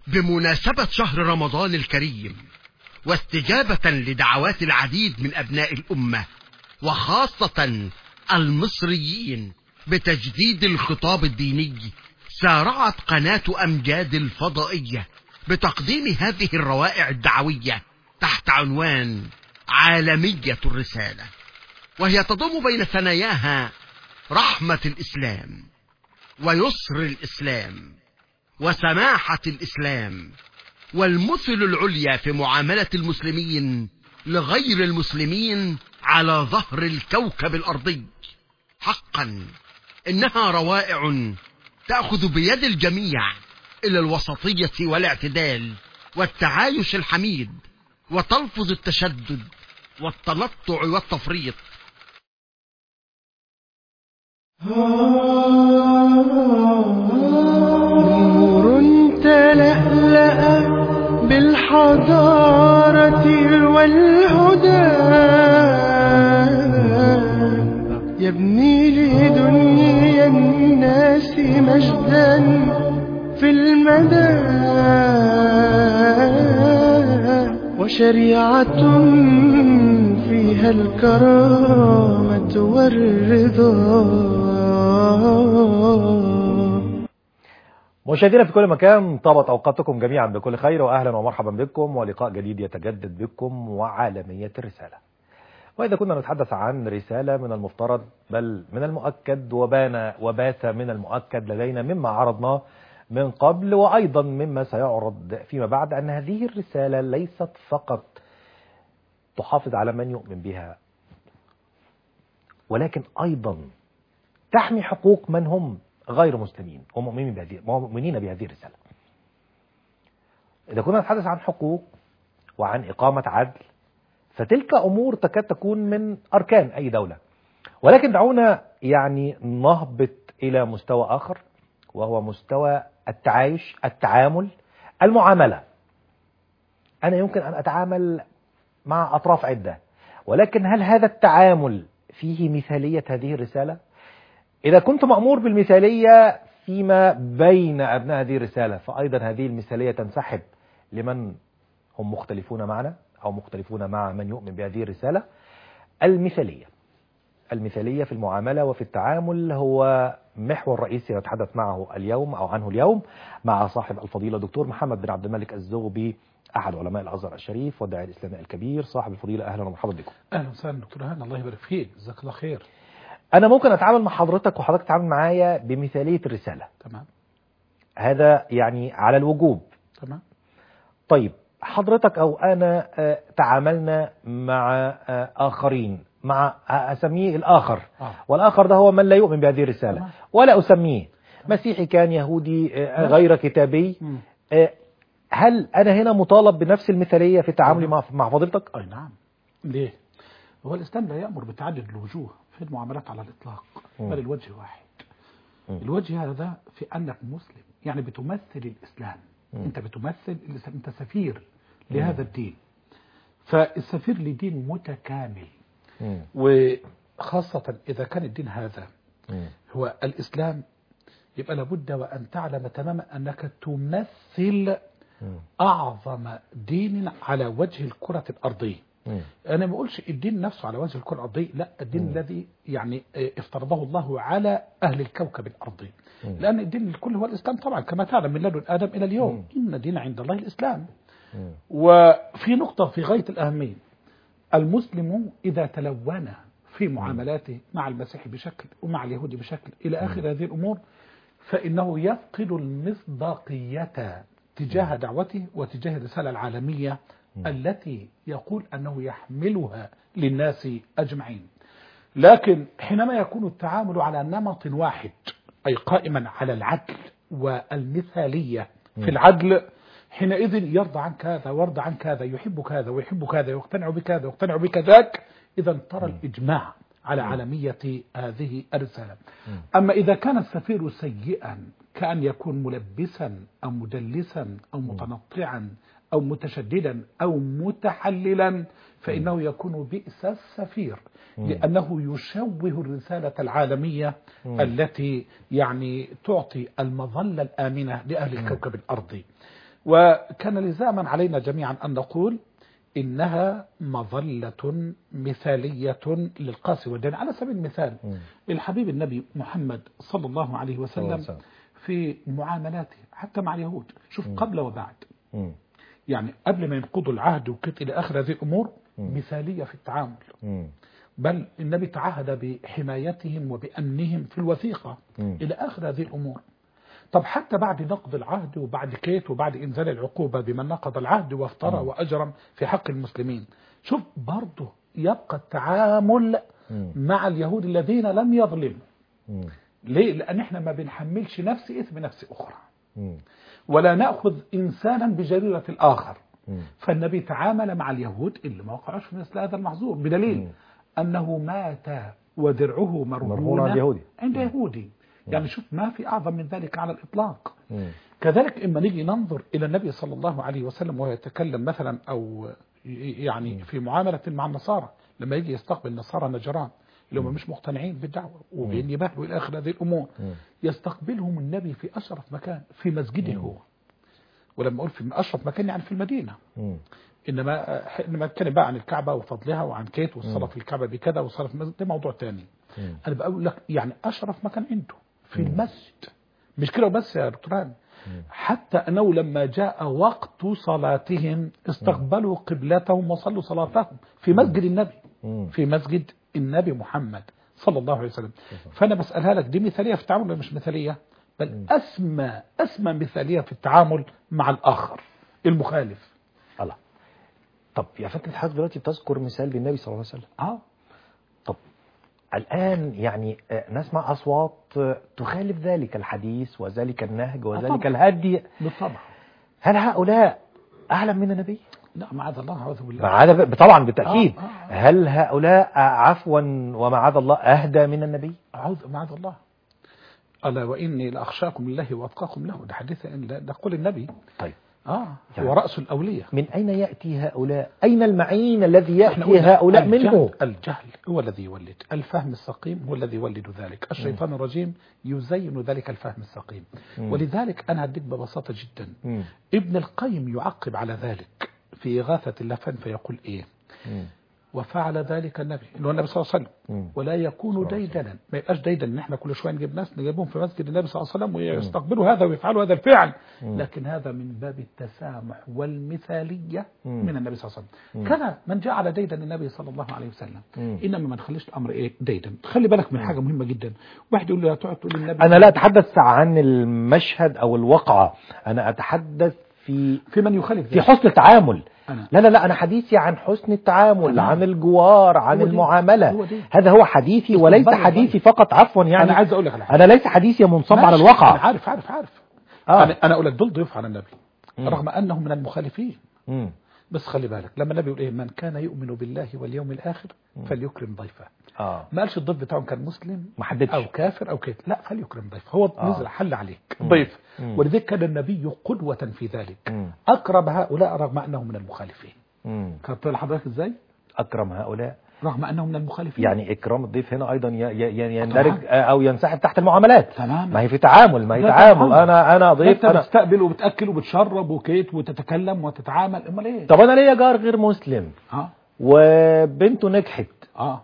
بمناسبة شهر رمضان الكريم واستجابة لدعوات العديد من أبناء الأمة وخاصة المصريين بتجديد الخطاب الديني سارعت قناة أمجاد الفضائية بتقديم هذه الروائع الدعوية تحت عنوان عالمية الرسالة وهي تضم بين ثناياها رحمة الإسلام ويسر الإسلام وسماحة الإسلام والمثل العليا في معاملة المسلمين لغير المسلمين على ظهر الكوكب الأرضي حقا إنها روائع تأخذ بيد الجميع إلى الوسطية والاعتدال والتعايش الحميد وتلفظ التشدد والتنطع والتفريط نور تلألأ بالحضارة والهدى يبني لدنيا الناس مجدا في المدى وشريعة فيها الكرامة والرضا مشاهدينا في كل مكان طابت اوقاتكم جميعا بكل خير واهلا ومرحبا بكم ولقاء جديد يتجدد بكم وعالميه الرساله. واذا كنا نتحدث عن رساله من المفترض بل من المؤكد وبان وبات من المؤكد لدينا مما عرضناه من قبل وايضا مما سيعرض فيما بعد ان هذه الرساله ليست فقط تحافظ على من يؤمن بها ولكن ايضا تحمي حقوق من هم غير مسلمين ومؤمنين بهذه مؤمنين بهذه الرسالة. إذا كنا نتحدث عن حقوق وعن إقامة عدل فتلك أمور تكاد تكون من أركان أي دولة. ولكن دعونا يعني نهبط إلى مستوى آخر وهو مستوى التعايش، التعامل، المعاملة. أنا يمكن أن أتعامل مع أطراف عدة، ولكن هل هذا التعامل فيه مثالية هذه الرسالة؟ إذا كنت مأمور بالمثالية فيما بين أبناء هذه الرسالة فأيضا هذه المثالية تنسحب لمن هم مختلفون معنا أو مختلفون مع من يؤمن بهذه الرسالة المثالية المثالية في المعاملة وفي التعامل هو محور رئيسي نتحدث معه اليوم أو عنه اليوم مع صاحب الفضيلة دكتور محمد بن عبد الملك الزغبي أحد علماء الأزهر الشريف والداعي الإسلامي الكبير صاحب الفضيلة أهلا ومرحبا بكم اهلا وسهلا دكتور هاني الله يبارك فيك جزاك الله خير أنا ممكن أتعامل مع حضرتك وحضرتك تتعامل معايا بمثالية الرسالة تمام هذا يعني على الوجوب تمام طيب حضرتك أو أنا آه، تعاملنا مع آه، آخرين مع أسميه الآخر آه. والآخر ده هو من لا يؤمن بهذه الرسالة تمام. ولا أسميه مسيحي كان يهودي آه، غير كتابي مم. آه، هل أنا هنا مطالب بنفس المثالية في تعاملي مع مع فضيلتك؟ اي نعم ليه هو الاسلام لا يامر بتعدد الوجوه في المعاملات على الاطلاق مم. بل الوجه واحد مم. الوجه هذا في انك مسلم يعني بتمثل الاسلام مم. انت بتمثل الإسلام. انت سفير لهذا الدين فالسفير لدين متكامل مم. وخاصة إذا كان الدين هذا مم. هو الإسلام يبقى لابد وأن تعلم تماما أنك تمثل مم. أعظم دين على وجه الكرة الأرضية مم. أنا ما بقولش الدين نفسه على وجه الكرة الأرضية لا الدين مم. الذي يعني آه، افترضه الله على أهل الكوكب الأرضي مم. لأن الدين الكل هو الإسلام طبعا كما تعلم من لدن آدم إلى اليوم مم. إن دين عند الله الإسلام مم. وفي نقطة في غاية الأهمية المسلم إذا تلون في معاملاته مع المسيح بشكل ومع اليهود بشكل إلى آخر هذه الأمور فإنه يفقد المصداقية تجاه دعوته وتجاه الرسالة العالمية التي يقول أنه يحملها للناس أجمعين لكن حينما يكون التعامل على نمط واحد أي قائما على العدل والمثالية في العدل حينئذ يرضى عن كذا ويرضى عن كذا يحب كذا ويحب كذا ويقتنع بكذا ويقتنع بكذاك إذا ترى الإجماع على عالمية هذه الرسالة أما إذا كان السفير سيئا كأن يكون ملبسا أو مدلسا أو متنطعا أو متشددا أو متحللا فإنه يكون بئس السفير لأنه يشوه الرسالة العالمية التي يعني تعطي المظلة الآمنة لأهل الكوكب الأرضي وكان لزاما علينا جميعا أن نقول إنها مظلة مثالية للقاسي والدين على سبيل المثال مم. الحبيب النبي محمد صلى الله عليه صلى الله عليه وسلم وسلم. في معاملاته حتى مع اليهود شوف قبل وبعد مم. يعني قبل ما ينقضوا العهد وكده إلى آخر هذه الأمور مم. مثالية في التعامل مم. بل النبي تعهد بحمايتهم وبأمنهم في الوثيقة مم. إلى آخر هذه الأمور طب حتى بعد نقض العهد وبعد كيت وبعد إنزال العقوبة بمن نقض العهد وافترى مم. وأجرم في حق المسلمين شوف برضه يبقى التعامل مم. مع اليهود الذين لم يظلموا مم. ليه؟ لأن احنا ما بنحملش نفسي إثم نفس أخرى مم. ولا نأخذ إنسانا بجريرة الآخر مم. فالنبي تعامل مع اليهود اللي ما وقعوش في مثل هذا المحظور بدليل مم. أنه مات ودرعه مرهون مرهون عند يهودي. عند يهودي يعني شوف ما في أعظم من ذلك على الإطلاق مم. كذلك إما نيجي ننظر إلى النبي صلى الله عليه وسلم وهو يتكلم مثلا أو يعني في معاملة مع النصارى لما يجي يستقبل نصارى نجران اللي هم مش مقتنعين بالدعوة وجايين يبهلوا إلى آخر هذه الأمور مم. يستقبلهم النبي في أشرف مكان في مسجده هو ولما أقول في أشرف مكان يعني في المدينة مم. انما انما اتكلم بقى عن الكعبه وفضلها وعن كيت والصلاه في الكعبه بكذا والصلاه في المسجد ده موضوع تاني مم. انا بقول لك يعني اشرف مكان عنده في المسجد مش كده بس يا دكتور هاني حتى انه لما جاء وقت صلاتهم استقبلوا قبلتهم وصلوا صلاتهم في مسجد النبي مم. في مسجد النبي محمد صلى الله عليه وسلم فانا بسالها لك دي مثاليه في التعامل ولا مش مثاليه بل اسمى اسمى مثاليه في التعامل مع الاخر المخالف الله طب يا فندم حضرتك دلوقتي بتذكر مثال بالنبي صلى الله عليه وسلم اه طب الآن يعني آه، نسمع أصوات آه، تخالف ذلك الحديث وذلك النهج وذلك طبعا. الهدي بالطبع هل هؤلاء أعلم من النبي؟ لا معاذ الله اعوذ بالله معاذ ب- طبعا بالتأكيد آه، آه. هل هؤلاء آه، عفوا ومعاذ الله أهدى من النبي؟ أعوذ معاذ الله ألا وإني لأخشاكم لله وأتقاكم له ده حديث ده ده قول النبي طيب آه يعني- هو رأس الأولية من أين يأتي هؤلاء؟ أين المعين الذي إحنا يأتي قلنا هؤلاء الجهل منه؟ الجهل هو الذي يولد الفهم السقيم هو الذي يولد ذلك الشيطان الرجيم يزين ذلك الفهم السقيم مم. ولذلك أنا هديك ببساطة جدا مم. ابن القيم يعقب على ذلك في إغاثة اللفن فيقول إيه مم. وفعل ذلك النبي اللي هو النبي صلى الله عليه وسلم مم. ولا يكون ديدنا ما يبقاش ديدن ان احنا كل شويه نجيب ناس نجيبهم في مسجد النبي صلى الله عليه وسلم ويستقبلوا هذا ويفعلوا هذا الفعل لكن هذا من باب التسامح والمثاليه مم. من النبي صلى الله عليه وسلم كذا من جاء على ديدن النبي صلى الله عليه وسلم مم. انما ما نخليش الامر ايه ديدن خلي بالك من حاجه مهمه جدا واحد يقول له تقعد تقول للنبي أنا لا أتحدث عن المشهد أو الوقعة أنا أتحدث في في من يخالف في ذلك حسن التعامل أنا. لا لا لا أنا حديثي عن حسن التعامل تمام. عن الجوار عن هو دي. المعاملة هو دي. هذا هو حديثي وليس اتفضل يا حديثي فقط عفوا يعني انا عايز اقول لك على حاجه أنا ليس حديثي منصب على ماشي. الواقع انا عارف عارف عارف آه. انا انا اقول لك دول ضيوف على النبي مم. رغم انهم من المخالفين مم. بس خلي بالك لما النبي يقول ايه من كان يؤمن بالله واليوم الاخر فليكرم ضيفه آه. ما قالش الضيف بتاعهم كان مسلم ما حددش. او كافر او كده لا فليكرم ضيفه هو آه. نزل حل عليك مم. ضيف مم. ولذلك كان النبي قدوة في ذلك مم. اقرب هؤلاء رغم انهم من المخالفين مم. كانت لحضرتك ازاي أكرم هؤلاء رغم انهم من المخالفين يعني إكرام الضيف هنا أيضا ي- ي- يندرج آه، أو ينسحب تحت المعاملات تمام ما هي في تعامل ما هي ده تعامل تعامل. أنا أنا ضيف انت أنا بتستقبل وبتاكل وبتشرب وكيت وتتكلم وتتعامل امال ايه طب أنا ليا جار غير مسلم اه وبنته نجحت اه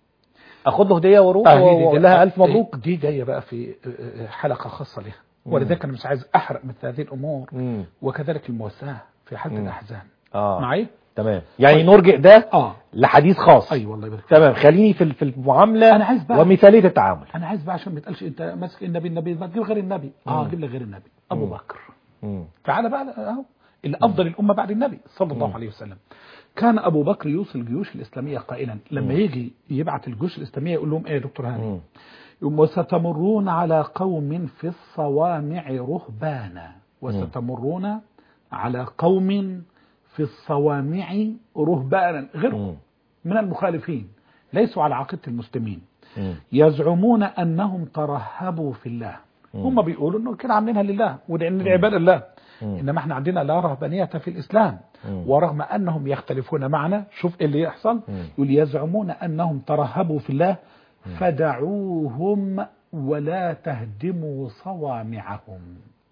اخد له هديه واروح آه، دي- دي- واقول لها الف مبروك دي جايه بقى في حلقه خاصه لها ولذلك انا مش عايز احرق مثل هذه الامور مم. وكذلك المواساه في حاله مم. الاحزان اه معي تمام يعني نرجع ده اه لحديث خاص اي والله يبارك فيك. تمام خليني في في المعامله أنا عايز بقى- ومثاليه التعامل انا عايز بقى عشان ما يتقالش انت ماسك النبي النبي ما تجيب غير النبي اه مم. جيب لي غير النبي ابو مم. بكر مم. تعالى بقى اهو اللي افضل الامه بعد النبي صلى الله مم. عليه وسلم كان ابو بكر يوصي الجيوش الاسلاميه قائلا لما يجي يبعت الجيوش الاسلاميه يقول لهم ايه يا دكتور هاني مم. يقول وستمرون على قوم في الصوامع رهبانا وستمرون على قوم في الصوامع رهبانا غيرهم مم. من المخالفين ليسوا على عقيدة المسلمين مم. يزعمون أنهم ترهبوا في الله هم بيقولوا أنه كده عاملينها لله ولأن العبادة لله مم. إنما احنا عندنا لا رهبانية في الإسلام مم. ورغم أنهم يختلفون معنا شوف إيه اللي يحصل مم. يقول يزعمون أنهم ترهبوا في الله فدعوهم ولا تهدموا صوامعهم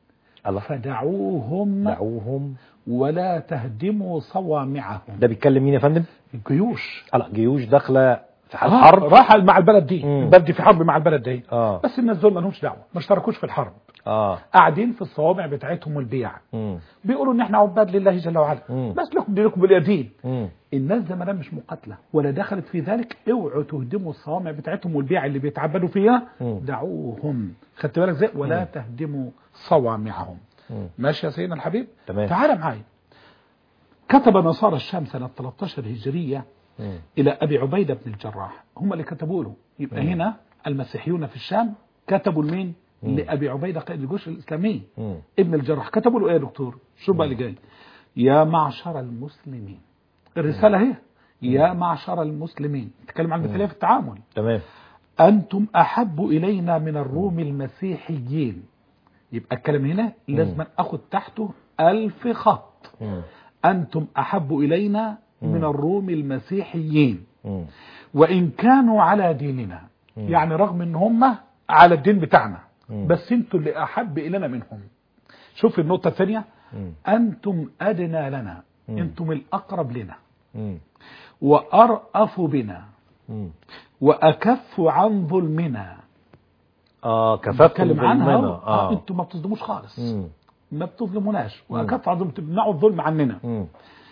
الله فدعوهم دعوهم ولا تهدموا صوامعهم ده بيتكلم مين يا فندم؟ الجيوش الله جيوش داخله في حال آه، حرب راح مع البلد دي مم. البلد دي في حرب مع البلد دي اه بس الناس دول ما لهمش دعوه ما اشتركوش في الحرب اه قاعدين في الصوامع بتاعتهم والبيع مم. بيقولوا ان احنا عباد لله جل وعلا مم. بس لكم دينكم باليدين مم. الناس ده ما دام مش مقاتله ولا دخلت في ذلك اوعوا تهدموا الصوامع بتاعتهم والبيع اللي بيتعبدوا فيها مم. دعوهم خدت بالك ازاي ولا تهدموا صوامعهم مم. ماشي يا سيدنا الحبيب تمام. تعال معايا كتب نصارى الشام سنة 13 هجرية مم. إلى أبي عبيدة بن الجراح هم اللي كتبوا له يبقى هنا المسيحيون في الشام كتبوا لمين؟ لأبي عبيدة قائد الجيوش الإسلامي مم. ابن الجراح كتبوا له إيه يا دكتور؟ شو بقى اللي جاي؟ يا معشر المسلمين الرسالة هي يا معشر المسلمين تتكلم عن المثالية في التعامل تمام أنتم أحب إلينا من الروم المسيحيين يبقى الكلام هنا لازم أخذ تحته ألف خط مم. أنتم أحب إلينا من الروم المسيحيين مم. وإن كانوا على ديننا يعني رغم إن هم على الدين بتاعنا مم. بس أنتم اللي أحب إلينا منهم شوف النقطة الثانية مم. أنتم أدنى لنا مم. أنتم الأقرب لنا مم. وأرأف بنا مم. وأكف عن ظلمنا اه كفاف بتكلم عنها ظلمنا. آه. اه انتم ما بتظلموش خالص مم. ما بتظلموناش واكف عن ظلم تمنعوا الظلم عننا مم.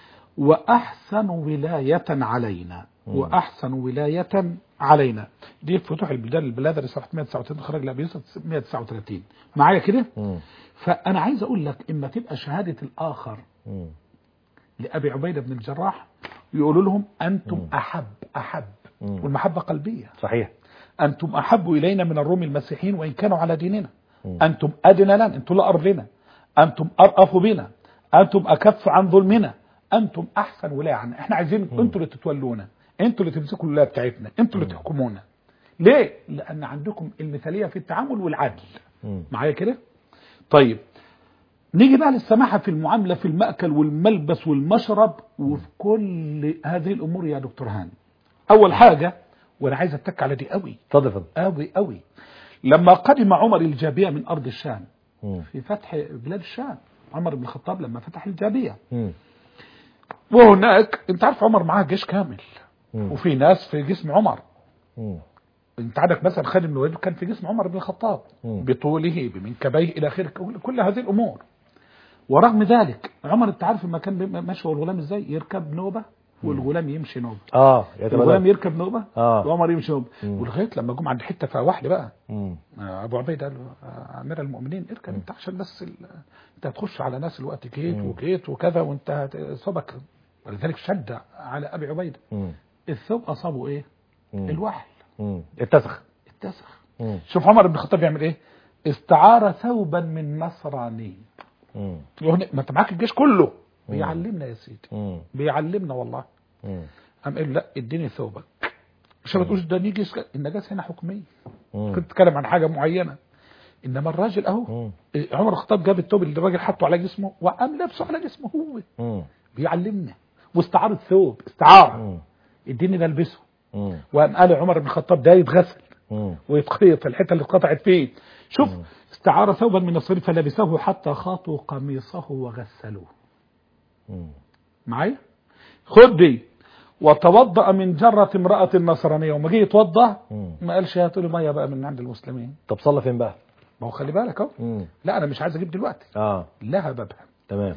واحسن ولايه علينا واحسن ولايه علينا دي في فتوح البلدان البلاد اللي صفحه 139 خرج لابي يوسف 139 معايا كده مم. فانا عايز اقول لك اما تبقى شهاده الاخر مم. لابي عبيده بن الجراح يقولوا لهم انتم احب احب مم. والمحبه قلبيه صحيح أنتم أحب إلينا من الروم المسيحيين وإن كانوا على ديننا مم. أنتم أدنى لنا أنتم الأقرب لنا أنتم أرأف بنا أنتم أكف عن ظلمنا أنتم أحسن ولاية عنا إحنا عايزين أنتوا اللي تتولونا أنتوا اللي تمسكوا الولاية بتاعتنا أنتوا اللي تحكمونا ليه؟ لأن عندكم المثالية في التعامل والعدل مم. معايا كده؟ طيب نيجي بقى للسماحة في المعاملة في المأكل والملبس والمشرب وفي كل هذه الأمور يا دكتور هاني أول حاجة وأنا عايز أتك على دي قوي اتفضل يا فندم قوي قوي لما قدم عمر الجابية من أرض الشام مم. في فتح بلاد الشام عمر بن الخطاب لما فتح الجابية مم. وهناك انت عارف عمر معاه جيش كامل مم. وفي ناس في جسم عمر مم. انت عندك مثلا خالد بن الوليد كان في جسم عمر بن الخطاب مم. بطوله بمنكبيه الى اخره كل- كل هذه الامور ورغم ذلك عمر انت عارف لما كان بيبقى ماشي هو الغلام ازاي يركب نوبه والغلام يمشي نوبه اه يا الغلام تمام يركب نوبه آه. وعمر يمشي نوبه مم. ولغايه لما جم عند حته فيها واحده بقى مم. ابو عبيده قال له آه، امير المؤمنين اركب انت عشان بس ال... انت هتخش على ناس الوقت جيت وجيت وكذا وانت هت- صوبك ولذلك شد على ابي عبيده مم. الثوب اصابه ايه؟ مم. الوحل مم. اتسخ اتسخ مم. شوف عمر بن الخطاب يعمل ايه؟ استعار ثوبا من نصراني مم. يعني ما انت معاك الجيش كله بيعلمنا يا سيدي مم. بيعلمنا والله مم. قام قال لا اديني ثوبك عشان ما تقولش ده نيجي النجاسه هنا حكميه مم. كنت بتتكلم عن حاجه معينه انما الراجل اهو مم. إيه، عمر الخطاب جاب الثوب اللي الراجل حطه على جسمه وقام لابسه على جسمه هو مم. بيعلمنا واستعار الثوب استعاره مم. اديني نلبسه مم. وقام قال عمر بن الخطاب ده يتغسل مم. ويتخيط في الحته اللي اتقطعت فيه شوف استعار ثوبا من الصليب فلبسه حتى خاطوا قميصه وغسلوه مم. معايا خد دي وتوضأ من جرة امرأة نصرانية وما جه يتوضأ مم. ما قالش هاتوا لي ميه بقى من عند المسلمين طب صلى فين بقى؟ ما هو خلي بالك اهو مم. لا انا مش عايز اجيب دلوقتي اه لها بابها تمام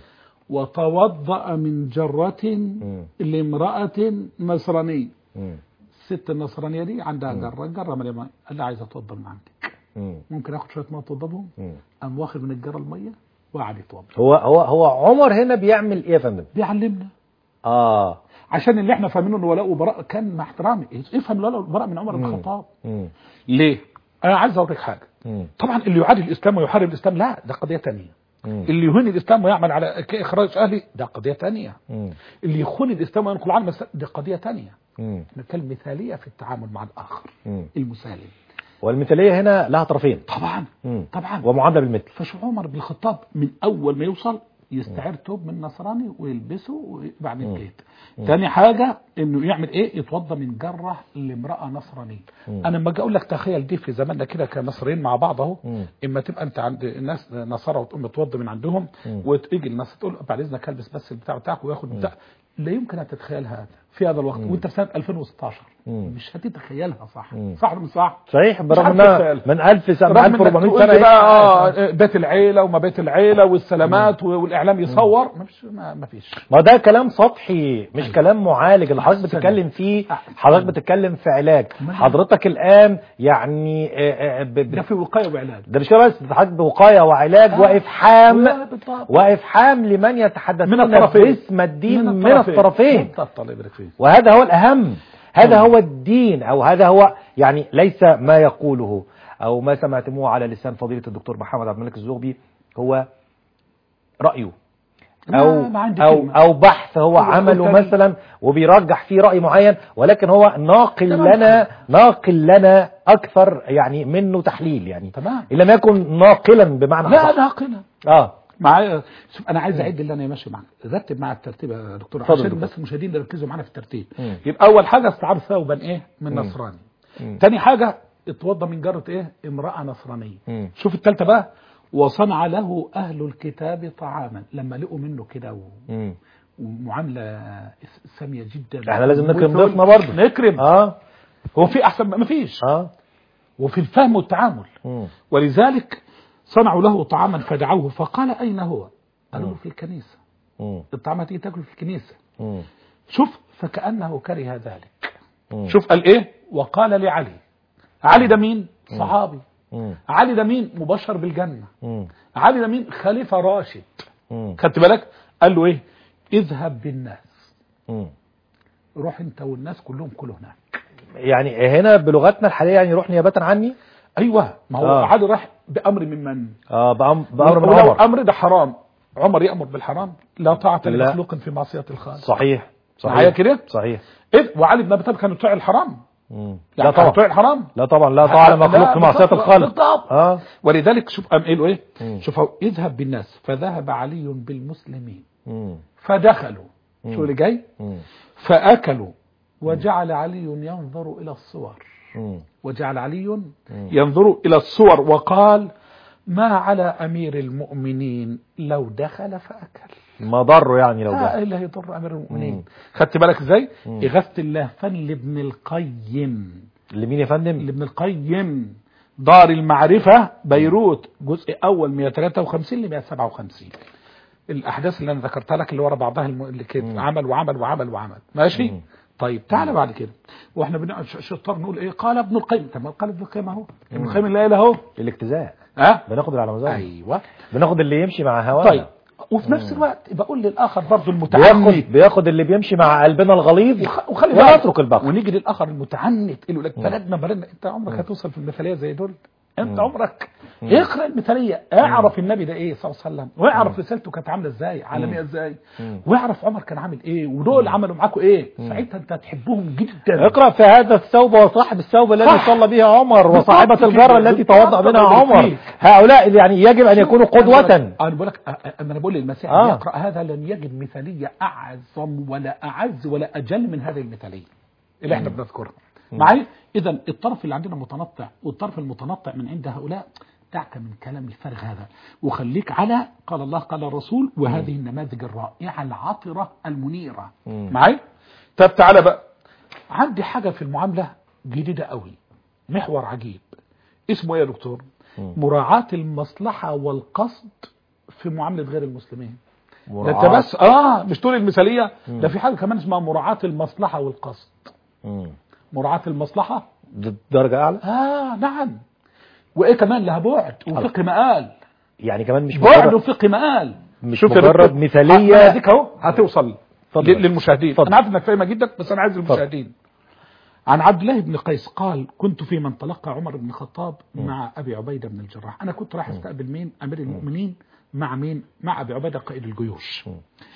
وتوضأ من جرة مم. لامرأة نصرانية مم. الست النصرانية دي عندها جرة جرة مليانة مية قال لها عايز اتوضى من عندك مم. ممكن اخد شوية مية اتوضى مم. قام واخد من الجرة المية وقعد يتوضى هو هو هو عمر هنا بيعمل ايه يا فندم؟ بيعلمنا اه عشان اللي احنا فاهمينه ان ولاء وبراء كان مع احترامي افهم الولاء والبراء من عمر بن مم. الخطاب مم. ليه؟ انا عايز اوريك حاجه مم. طبعا اللي يعادي الاسلام ويحارب الاسلام لا ده قضيه ثانيه مم. اللي يهين الاسلام ويعمل على ك- اخراج اهله ده قضيه ثانيه مم. اللي يخون الاسلام وينقل عنه مس- دي قضيه ثانيه مم. نتكلم مثاليه في التعامل مع الاخر مم. المسالم والمثاليه هنا لها طرفين طبعا مم. طبعا ومعادله بالمثل فشوف عمر بن الخطاب من اول ما يوصل يستعير توب من نصراني ويلبسه وبعدين كده تاني حاجة انه يعمل ايه يتوضى من جرة لامرأة نصرانية انا لما اجي اقول لك تخيل دي في زماننا كده كمصريين مع بعض اهو مم. اما تبقى انت عند الناس نصارى وتقوم تتوضى من عندهم وتيجي الناس تقول بعد اذنك البس بس البتاع بتاعك وياخد بتاع لا يمكن ان تتخيل هذا في هذا الوقت وانت في سنه 2016 مم. مش هتتخيلها صح مم. صح ولا مش صح صحيح برغم عارف انها تتخيل. من 1000 سنه من رغم انك 1400 تقول سنه لي بقى إيه؟ اه بيت العيله وما بيت العيله والسلامات والاعلام يصور ما فيش ما ما فيش ما ده كلام سطحي مش كلام معالج اللي حضرتك أحسن. بتتكلم فيه أحسن. حضرتك بتتكلم في علاج ما- حضرتك الان يعني آه، آه، ب- ب- ده في وقايه وعلاج ده مش كده بس ده حضرتك بوقايه وعلاج آه. وافحام آه، بالطبع. وافحام لمن يتحدثون من الطرفين باسم الدين من الطرفين بالضبط الله يبارك فيك وهذا هو الأهم هذا مم. هو الدين أو هذا هو يعني ليس ما يقوله أو ما سمعتموه على لسان فضيلة الدكتور محمد عبد الملك الزغبي هو رأيه ما- أو ما عندي أو كلمة. أو بحث هو هو عمله قلت لي- مثلا وبيرجح فيه رأي معين ولكن هو ناقل تمام. لنا ناقل لنا أكثر يعني منه تحليل يعني تمام إن لم يكن ناقلا بمعنى لا أصح. ده قنا اه معايا شوف انا عايز اعد اللي انا ماشي معاك رتب مع الترتيب يا دكتور اتفضل عشان دكتور. بس المشاهدين يركزوا معانا في الترتيب مم. يبقى اول حاجه استعار ثوبا ايه من مم. نصراني مم. تاني حاجه اتوضى من جره ايه امراه نصرانيه مم. شوف الثالثه بقى وصنع له اهل الكتاب طعاما لما لقوا منه كده و... مم. ومعامله ساميه جدا احنا لازم نكرم وثول- ضيفنا برضه نكرم اه هو في احسن ما فيش اه وفي الفهم والتعامل مم. ولذلك صنعوا له طعاما فدعوه فقال اين هو قالوا له في الكنيسه مم. الطعام هتيجي تاكله في الكنيسه مم. شوف فكانه كره ذلك مم. شوف قال ايه وقال لعلي علي ده مين صحابي مم. علي ده مين مبشر بالجنه مم. علي ده مين خليفه راشد مم. خدت بالك قال له ايه اذهب بالناس مم. روح انت والناس كلهم كلوا هناك يعني هنا بلغتنا الحاليه يعني روح نيابه عني ايوه ما هو آه. علي راح بامر من من اه بأم- بامر من ولو عمر امر ده حرام عمر يامر بالحرام لا طاعه لا. لمخلوق في معصيه الخالق صحيح صحيح معايا كده صحيح إيه؟ وعلي بن ابي طالب كان يطيع الحرام مم. يعني لا طبعا يطيع الحرام لا طبعا لا طبعا على مخلوق لا، في معصيه بالضبط، الخالق بالضبط. اه ولذلك شوف قام قايل له ايه مم. شوف هو اذهب بالناس فذهب علي بالمسلمين مم. فدخلوا مم. شو اللي جاي مم. فاكلوا وجعل علي ينظر الى الصور مم. وجعل علي ينظر الى الصور وقال ما على امير المؤمنين لو دخل فاكل ما ضره يعني لو لا ده اله يضر امير المؤمنين مم. خدت بالك ازاي مم. اغاثه الله فن لابن القيم لمين يا فندم لابن القيم دار المعرفة بيروت جزء أول 153 ل 157 الأحداث اللي أنا ذكرتها لك اللي ورا بعضها الم... اللي كده مم. عمل وعمل وعمل وعمل ماشي مم. طيب تعالى بعد كده واحنا بنقعد ش- شطار نقول ايه قال ابن القيم طب ما قال ابن القيم اهو ابن القيم اللي قاله اهو الاجتزاء ها بناخد اللي على مزاجه ايوه بناخد اللي يمشي مع هوانا طيب وفي نفس الوقت بقول للاخر برضه بياخد المتعنت بياخد اللي بيمشي مع قلبنا الغليظ وخ- وخلي بالك ويترك الباقي ونيجي للاخر المتعنت يقول لك بلدنا بلدنا انت عمرك هتوصل في المثاليه زي دول انت عمرك اقرا المثاليه اعرف النبي ده ايه صلى الله عليه وسلم واعرف رسالته كانت عامله ازاي عالميه ازاي واعرف عمر كان عامل ايه ودول عملوا معاكم ايه ساعتها انت هتحبهم جدا اقرا في هذا الثوب وصاحب الثوب الذي صح. صلى بها عمر وصاحبة بالضبط الجرة كده. التي توضأ بالضبط منها كده. عمر فيه. هؤلاء يعني يجب ان يكونوا قدوة انا بقول لك اما انا بقول للمسيح آه. آه. يقرا هذا لن يجد مثاليه اعظم ولا اعز ولا اجل من هذه المثاليه اللي احنا بنذكرها معايا اذا الطرف اللي عندنا متنطع والطرف المتنطع من عند هؤلاء دعك من كلام الفارغ هذا وخليك على قال الله قال الرسول وهذه النماذج الرائعه العطره المنيره مم. معايا طب تعالى بقى عندي حاجه في المعامله جديده قوي محور عجيب اسمه ايه يا دكتور مم. مراعاة المصلحة والقصد في معاملة غير المسلمين ده انت مراعاة. بس اه مش تقول المثالية ده في حاجة كمان اسمها مراعاة المصلحة والقصد مم. مراعاة المصلحة د- درجة اعلى اه نعم وايه كمان لها بعد وفقه مقال يعني كمان مش بعد مجرد وفقه مقال مش شوف يا مجرد دكتور، مثالية. أنا هديك اهو هتوصل اتفضل. ل- للمشاهدين اتفضل. انا عارف انك فاهمها جدا بس انا عايز المشاهدين عن عبد الله بن قيس قال كنت في من تلقى عمر بن الخطاب مع ابي عبيده بن الجراح انا كنت رايح استقبل مين امير المؤمنين مع مين مع ابي عبيده قائد الجيوش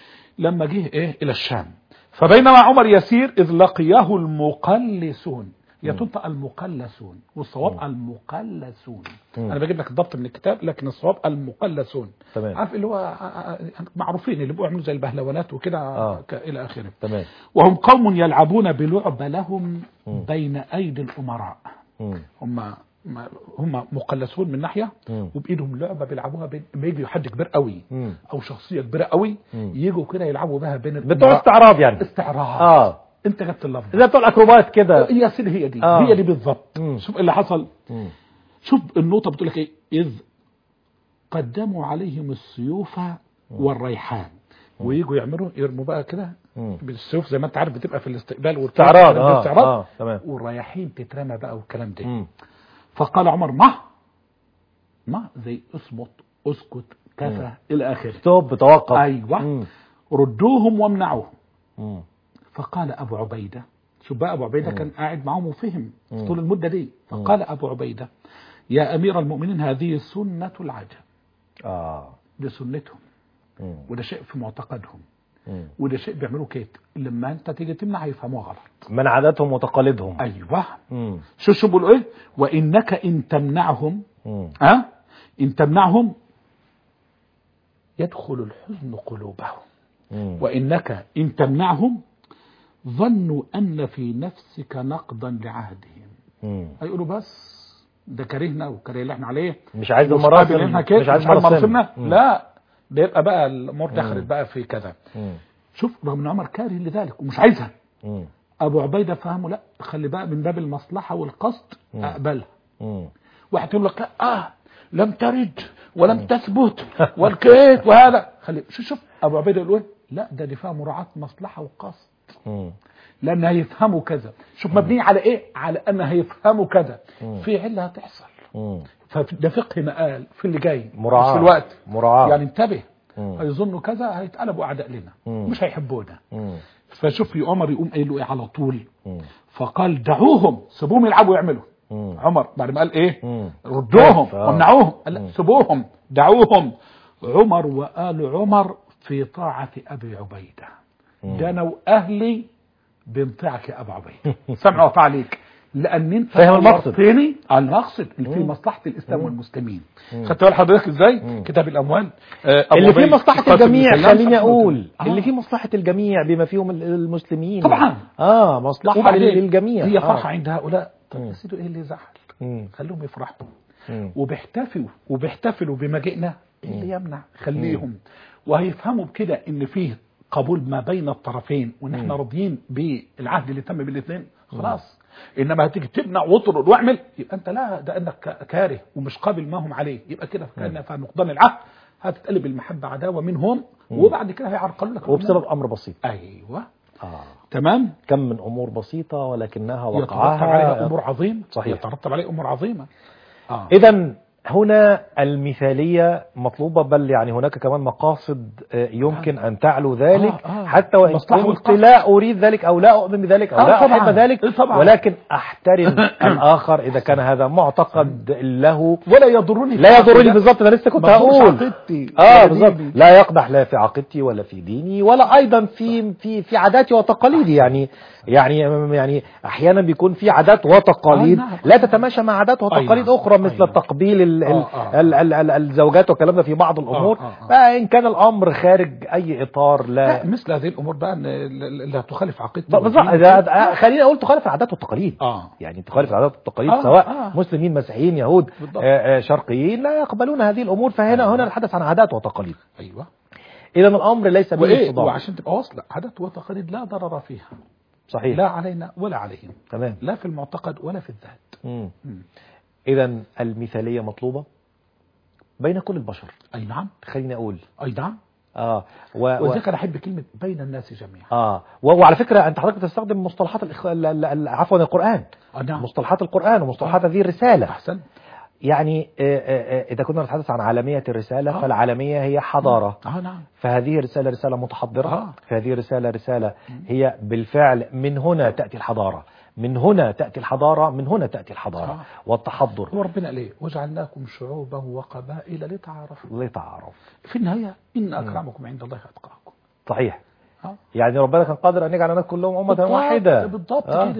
لما جه ايه الى الشام فبينما عمر يسير اذ لقيه المقلسون هي تنطق المقلسون والصواب المقلسون مم. انا بجيب لك الضبط من الكتاب لكن الصواب المقلسون تمام. عارف اللي هو آه، آه، معروفين اللي بيبقوا يعملوا زي البهلوانات وكده آه. ك- الى اخره تمام وهم قوم يلعبون بلعب لهم مم. بين ايدي الامراء مم. هم ما- هم مقلسون من ناحيه مم. وبايدهم لعبه بيلعبوها بين ما يجي حد كبير قوي مم. او شخصيه كبيره قوي مم. يجوا كده يلعبوا بها بين بتوع الأمراء. استعراض يعني استعراض اه انت جبت اللفظ زي بتوع الاكروبات كده يا سيدي هي دي آه. هي دي بالظبط مم. شوف اللي حصل مم. شوف النقطه بتقول لك ايه اذ قدموا عليهم السيوف والريحان ويجوا يعملوا يرموا بقى كده مم. بالسيوف زي ما انت عارف بتبقى في الاستقبال والكلام استعراض ده، اه استعراض اه تمام والرياحين تترمى بقى والكلام ده مم. فقال عمر ما ما زي اصمت اسكت كفى الى اخره ستوب توقف ايوه مم. ردوهم وامنعوهم مم. فقال ابو عبيده شوف بقى ابو عبيده كان قاعد معاهم وفهم مم. طول المده دي فقال ابو عبيده يا امير المؤمنين هذه سنه العجب اه دي سنتهم مم. وده شيء في معتقدهم مم. وده شيء بيعملوه كيت لما انت تيجي تمنع هيفهموها غلط من عاداتهم وتقاليدهم ايوه مم. شو شو بيقولوا ايه وانك ان تمنعهم مم. ها ان تمنعهم يدخل الحزن قلوبهم مم. وانك ان تمنعهم ظنوا ان في نفسك نقضا لعهدهم مم. هيقولوا بس ده كرهنا وكره اللي احنا عليه مش عايز مش المراسم قابل احنا كده مش عايز مراسمنا مراسمنا مم. لا ده يبقى بقى الامور دخلت بقى في كذا مم. شوف رغم ان عمر كاره لذلك ومش عايزها مم. ابو عبيده فهمه لا خلي بقى من باب المصلحه والقصد مم. اقبلها مم. واحد يقول لك لا اه لم ترد ولم تثبت والكيت وهذا خلي شوف شوف ابو عبيده يقول ايه لا ده دفاع مراعاه مصلحه وقصد مم. لان هيفهموا كذا شوف مبني على ايه على ان هيفهموا كذا مم. في عله هتحصل مم. فده فقه مقال في اللي جاي مراعاة. مش في الوقت مراعاة. يعني انتبه مم. هيظنوا كذا هيتقلبوا اعداء لنا مم. مش هيحبونا مم. فشوف في عمر يقوم قايل له ايه على طول مم. فقال دعوهم سيبوهم يلعبوا ويعملوا مم. عمر بعد ما قال ايه مم. ردوهم كيف؟ آه. وامنعوهم قال لا مم. سيبوهم دعوهم عمر وآل عمر في طاعة أبي عبيدة مم. دنوا أهلي بانطاعك يا أبا عبيدة سمعوا وطاعة عليك لأن أنت فاهم المقصد. نورتني على المقصد اللي فيه مم. مصلحة الإسلام والمسلمين مم. خدت بال حضرتك إزاي مم. كتاب الأموال آه، أبو اللي فيه عبيد مصلحة قاسم بن الجميع سلام خليني صاحب اقول الموت. اللي آه. فيه مصلحة الجميع بما فيهم ال- المسلمين طبعا. اه مصلحة وبعدين للجميع هي آه. فرحة عند هؤلاء طب مم. يا سيدي إيه اللي يزعل مم. خلوهم يفرحوا مم. وبيحتفلوا وبيحتفلوا بمجيئنا إيه اللي يمنع خليهم وهيفهموا بكده ان فيه قبول ما بين الطرفين وان احنا راضيين بالعهد اللي تم بالاثنين خلاص انما هتيجي تمنع وترد واعمل يبقى انت لا ده انك ك- كاره ومش قابل ما هم عليه يبقى كده كان في نقضان العهد هتتقلب المحبه عداوه منهم وبعد كده هيعرقلوا لك وبسبب امر بسيط ايوه اه تمام كم من امور بسيطة ولكنها يترتب عليها وقعها امور عظيمه صحيح. يترتب عليها امور عظيمه اه اذا هنا المثالية مطلوبة بل يعني هناك كمان مقاصد آه، يمكن أن تعلو ذلك آه، آه. حتى وإن المصلحة كنت والقصد. لا أريد ذلك أو لا أؤمن بذلك أو آه، لا طبعاً. أحب ذلك إيه طبعاً. ولكن أحترم الآخر إذا كان هذا معتقد له ولا يضرني لا يضرني بالظبط أنا لسه كنت ما تضرش هقول عقيدتي اه ولا بالظبط ديني. لا يقدح لا في عقيدتي ولا في ديني ولا ايضا في في في عاداتي وتقاليدي يعني يعني يعني احيانا بيكون في عادات وتقاليد آه، نعم. لا تتماشى مع عادات وتقاليد أيوة. اخرى مثل أيوة. تقبيل ال ال آه، آه. ال ال ال الزوجات والكلام ده في بعض الامور آه، آه، آه. فان كان الامر خارج اي اطار لا لا مثل هذه الامور بقى إن لا تخالف عقيدتي بالظبط وديني. ده- خليني اقول تخالف العادات والتقاليد اه يعني تخالف العادات والتقاليد آه، سواء آه. مسلمين مسيحيين يهود بالضبط. آه، آه، شرقيين لا يقبلون هذه الامور فهنا هنا نتحدث عن عادات وتقاليد ايوه اذا الامر ليس به وايه صدام وعشان تبقى واصله عادات وتقاليد لا ضرر فيها صحيح لا علينا ولا عليهم تمام لا في المعتقد ولا في الذات مم. مم. اذا المثاليه مطلوبه بين كل البشر اي نعم خليني اقول اي نعم اه و... و... ولذلك انا احب كلمه بين الناس جميعا اه و... وعلى فكره انت حضرتك بتستخدم مصطلحات الإخ... ال... ال... ال... عفوا القران آه نعم مصطلحات القران ومصطلحات هذه الرساله احسن يعني آه، آه، آه، اذا كنا نتحدث عن عالميه الرساله آه. فالعالميه هي حضاره اه نعم فهذه رسالة رسالة متحضرة آه. فهذه رسالة رسالة هي بالفعل من هنا تأتي الحضارة من هنا تأتي الحضارة من هنا تأتي الحضارة آه. والتحضر هو ربنا قال ايه وجعلناكم شعوبا وقبائل لتعارفوا لتعارف في النهايه ان اكرمكم عند الله اتقاكم صحيح آه. يعني ربنا كان قادر أن يجعل الناس كلهم أمة بالضبط- واحدة بالضبط آه. كده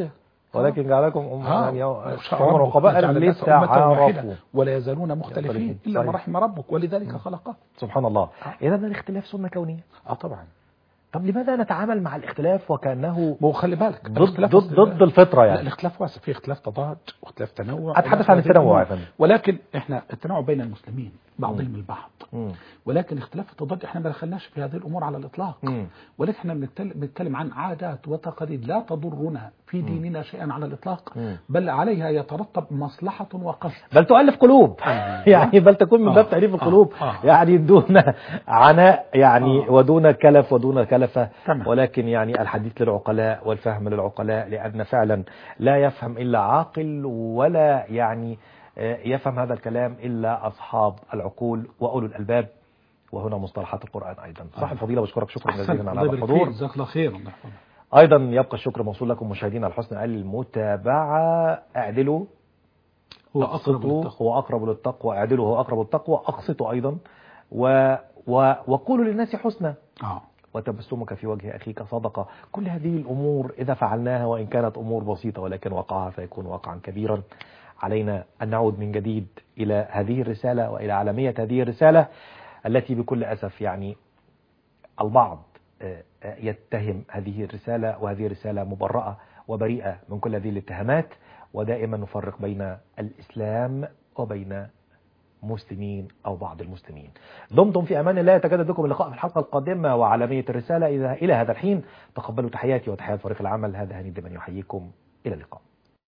ولكن جعلكم أم آه. يعني شاء أمم ربك وقبائل وجعل الناس أمة لتعارفوا واحدة ولا يزالون مختلفين مختلفين. إلا من صحيح. رحم ربك ولذلك خلقه سبحان الله آه. إذا الاختلاف سنة كونية اه طبعا طب لماذا نتعامل مع الاختلاف وكأنه ما هو خلي بالك ضد الاختلاف ضد ضد الفطرة لا يعني الاختلاف واسع في اختلاف تضاد واختلاف تنوع أتحدث عن التنوع يا فندم ولكن احنا التنوع بين المسلمين بعضهم البعض مم. ولكن اختلاف التضاد احنا ما دخلناش في هذه الامور على الاطلاق مم. ولكن احنا بنتكلم بنتكلم عن عادات وتقاليد لا تضرنا في ديننا شيئا على الاطلاق مم. بل عليها يترتب مصلحه وقصد بل تؤلف قلوب أيوة. يعني بل تكون من آه. باب تأليف آه. القلوب آه. يعني دون عناء يعني آه. ودون كلف ودون كلفة تمام. ولكن يعني الحديث للعقلاء والفهم للعقلاء لأن فعلا لا يفهم إلا عاقل ولا يعني آه، يفهم هذا الكلام إلا أصحاب العقول وأولو الألباب وهنا مصطلحات القرآن أيضا صح آه. الفضيلة بشكرك شكرا احسن جزيلا على الله هذا يبارك الحضور فيك جزاك الله خير الله يحفظك أيضا يبقى الشكر موصول لكم مشاهدينا الحسن المتابعة اعدلوا هو اقرب أقسطوا للتقوى هو أقرب للتقوى اعدلوا هو أقرب للتقوى أقسطوا أيضا و و وقولوا للناس حسنا اه وتبسمك في وجه أخيك صدقة كل هذه الأمور إذا فعلناها وإن كانت أمور بسيطة ولكن وقعها فيكون وقعا كبيرا علينا أن نعود من جديد إلى هذه الرسالة وإلى عالمية هذه الرسالة التي بكل أسف يعني البعض آه، آه، يتهم هذه الرسالة وهذه الرسالة مبرأة وبريئة من كل هذه الاتهامات ودائما نفرق بين الإسلام وبين مسلمين أو بعض المسلمين دمتم في أمان الله يتجدد بكم اللقاء في الحلقة القادمة وعالمية الرسالة إذا إلى هذا الحين تقبلوا تحياتي وتحيات فريق العمل هذا هنيد من يحييكم إلى اللقاء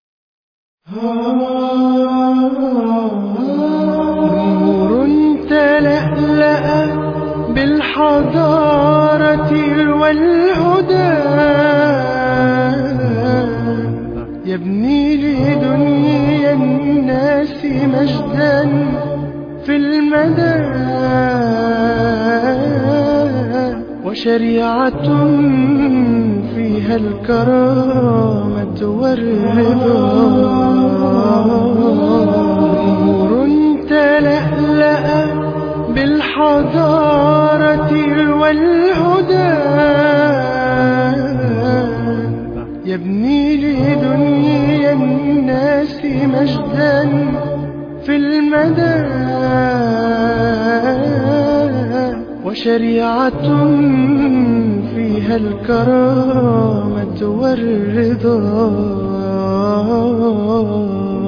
نور تلألأ بالحضارة والهدى يبني لدنيا الناس مجدا في المدى وشريعة فيها الكرامة والرضا نور تلألأ بالحضارة والهدى يبني لدنيا الناس مجدا في المدى وشريعة فيها الكرامة والرضا